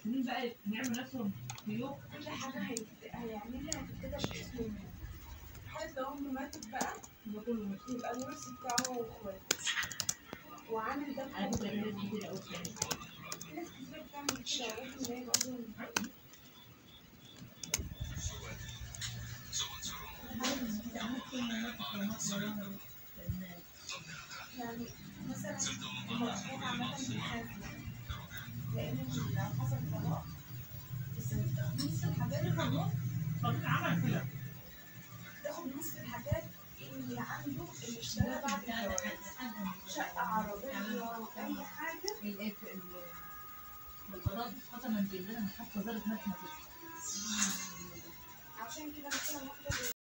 سنين بقى يعملوا نفسهم ضيوف كل حاجة هيت- هيعملها هتتكتب باسم امه حتى لو امه ماتت بقى يبقى كله مكتوب يبقى الورث بتاعه واخواته وعامل ده على فكره بحب في ناس كتير قوي بتعمل في ناس كتير بتعمل كده ولكن ده برضه يعني مثلا المرأة عامة بتخاف لأن لو حصل طلاق بس بتاخد نص الحاجات طب عمل كده تاخد نص الحاجات اللي عنده اللي اشترى بعد الجواز شقة عربية أي حاجة القضاء خاصة من جلدنا حتى ظهرت نفسها عشان كده مثلا واحد